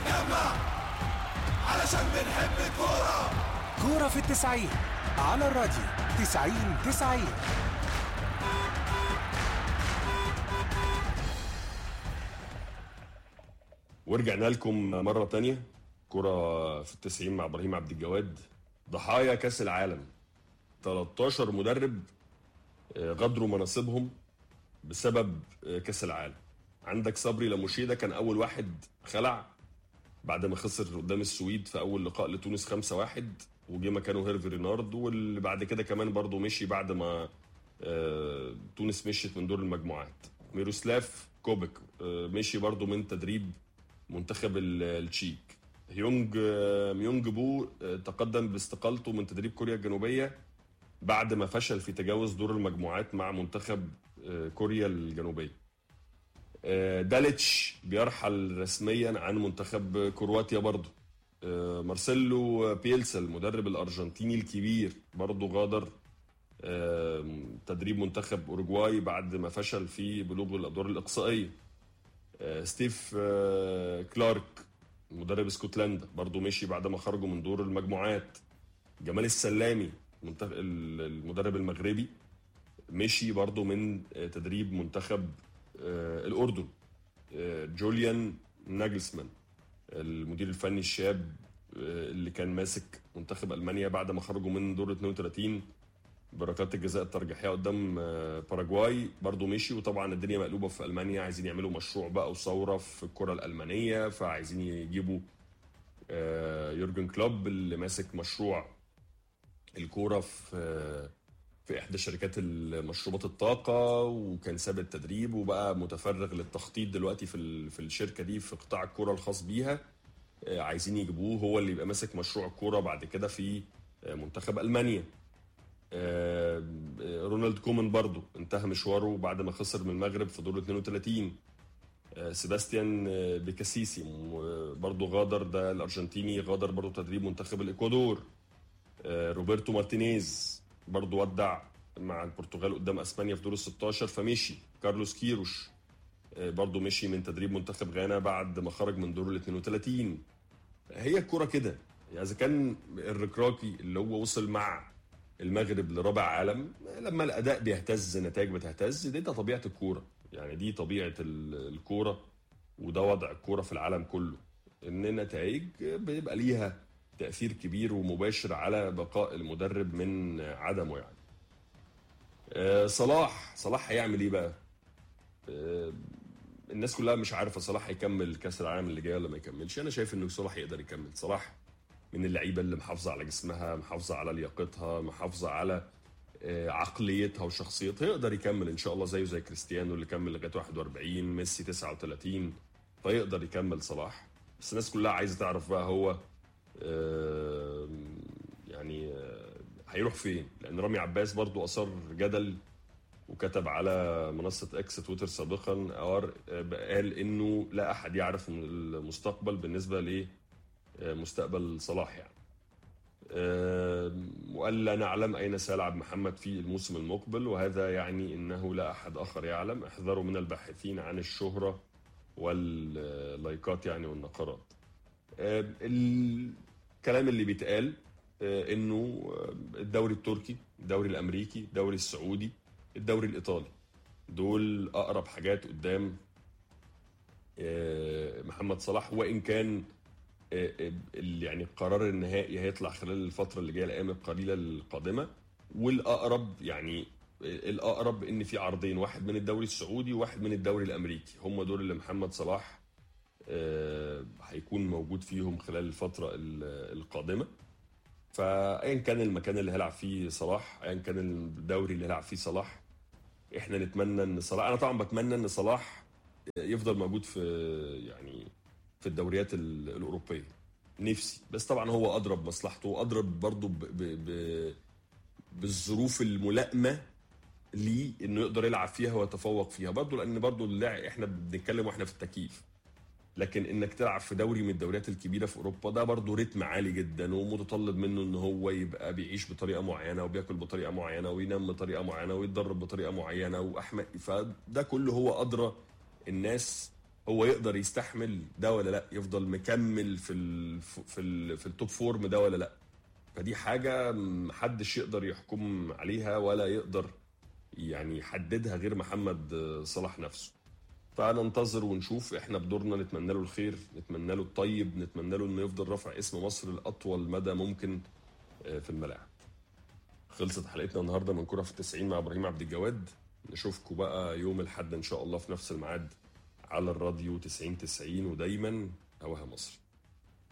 نتجمع علشان بنحب الكورة كورة في التسعين على الراديو تسعين تسعين ورجعنا لكم مرة تانية كرة في التسعين مع إبراهيم عبد الجواد ضحايا كأس العالم 13 مدرب آه، غادروا مناصبهم بسبب آه، كأس العالم عندك صبري لمشيدة كان أول واحد خلع بعد ما خسر قدام السويد في أول لقاء لتونس 5-1 وجه مكانه هيرفي رينارد واللي بعد كده كمان برضه مشي بعد ما آه، تونس مشيت من دور المجموعات ميروسلاف كوبك آه، مشي برضه من تدريب منتخب ال- التشيك هيونج آه، ميونج بو آه، تقدم باستقالته من تدريب كوريا الجنوبية بعد ما فشل في تجاوز دور المجموعات مع منتخب آه، كوريا الجنوبية آه، داليتش بيرحل رسميا عن منتخب كرواتيا برضه آه، مارسيلو بيلسا المدرب الارجنتيني الكبير برضه غادر آه، تدريب منتخب اوروجواي بعد ما فشل في بلوغ الادوار الاقصائيه آه، ستيف آه، كلارك مدرب اسكتلندا برضه مشي بعد ما خرجوا من دور المجموعات جمال السلامي منتخب المدرب المغربي مشي برضه من آه، تدريب منتخب آه، الاردن آه، جوليان ناجلسمان المدير الفني الشاب آه، اللي كان ماسك منتخب المانيا بعد ما خرجوا من دور 32 بركات الجزاء الترجيحيه قدام آه، باراجواي برضه مشي وطبعا الدنيا مقلوبه في المانيا عايزين يعملوا مشروع بقى وثوره في الكره الالمانيه فعايزين يجيبوا آه، يورجن كلوب اللي ماسك مشروع الكوره في آه، في احدى شركات مشروبات الطاقه وكان ساب التدريب وبقى متفرغ للتخطيط دلوقتي في ال- في الشركه دي في قطاع الكوره الخاص بيها آه، عايزين يجيبوه هو اللي يبقى ماسك مشروع الكوره بعد كده في آه، منتخب المانيا آه، آه، رونالد كومان برضو انتهى مشواره بعد ما خسر من المغرب في دور 32 آه، سيباستيان آه، بيكاسيسي م- برضو غادر ده الارجنتيني غادر برضو تدريب منتخب الاكوادور آه، روبرتو مارتينيز برضو ودع مع البرتغال قدام اسبانيا في دور ال 16 فمشي كارلوس كيروش آه، برضو مشي من تدريب منتخب غانا بعد ما خرج من دور ال 32 هي الكوره كده يعني اذا كان الركراكي اللي هو وصل مع المغرب لرابع عالم لما الاداء بيهتز النتائج بتهتز دي ده طبيعه الكوره يعني دي طبيعه ال- الكوره وده وضع الكوره في العالم كله ان النتائج بيبقى ليها تاثير كبير ومباشر على بقاء المدرب من عدمه يعني آه، صلاح صلاح هيعمل ايه بقى آه، الناس كلها مش عارفه صلاح هيكمل كاس العالم اللي جاي ولا ما يكملش انا شايف انه صلاح يقدر يكمل صلاح من اللعيبه اللي محافظه على جسمها محافظه على لياقتها محافظه على آه، عقليتها وشخصيتها يقدر يكمل ان شاء الله زيه زي كريستيانو اللي كمل لغايه 41 ميسي 39 فيقدر يكمل صلاح بس الناس كلها عايزه تعرف بقى هو آه، يعني آه، هيروح فين لان رامي عباس برضو اثار جدل وكتب على منصة اكس تويتر سابقا أر- قال انه لا احد يعرف المستقبل بالنسبة لمستقبل صلاح يعني آم، وقال لا نعلم اين سيلعب محمد في الموسم المقبل وهذا يعني انه لا احد اخر يعلم احذروا من الباحثين عن الشهرة واللايكات يعني والنقرات آم، الكلام اللي بيتقال آه، انه آه، الدوري التركي الدوري الامريكي الدوري السعودي الدوري الايطالي دول اقرب حاجات قدام آه، محمد صلاح وان كان آه، آه، ال- يعني القرار النهائي هيطلع خلال الفتره اللي جايه الايام القليله القادمه والاقرب يعني آه، الاقرب ان في عرضين واحد من الدوري السعودي وواحد من الدوري الامريكي هم دول اللي محمد صلاح آه، هيكون موجود فيهم خلال الفتره ال- القادمه فايا كان المكان اللي هيلعب فيه صلاح ايا كان الدوري اللي هيلعب فيه صلاح احنا نتمنى ان صلاح انا طبعا بتمنى ان صلاح يفضل موجود في يعني في الدوريات ال- الاوروبيه نفسي بس طبعا هو اضرب مصلحته واضرب برضه ب... ب... ب... بالظروف الملائمه ليه انه يقدر يلعب فيها ويتفوق فيها برضه لان برضه اللاعب احنا بنتكلم واحنا في التكييف لكن انك تلعب في دوري من الدوريات الكبيره في اوروبا ده برضه رتم عالي جدا ومتطلب منه ان هو يبقى بيعيش بطريقه معينه وبياكل بطريقه معينه وينام بطريقه معينه ويتدرب بطريقه معينه واحمد فده كله هو ادرى الناس هو يقدر يستحمل ده ولا لا يفضل مكمل في ال في ال في التوب فورم ده ولا لا فدي حاجه محدش يقدر يحكم عليها ولا يقدر يعني يحددها غير محمد صلاح نفسه فننتظر ونشوف احنا بدورنا نتمنى له الخير نتمنى له الطيب نتمنى له انه يفضل رافع اسم مصر لاطول مدى ممكن في الملاعب خلصت حلقتنا النهارده من كره في التسعين مع ابراهيم عبد الجواد نشوفكم بقى يوم الاحد ان شاء الله في نفس الميعاد على الراديو 90 90 ودايما هواها مصر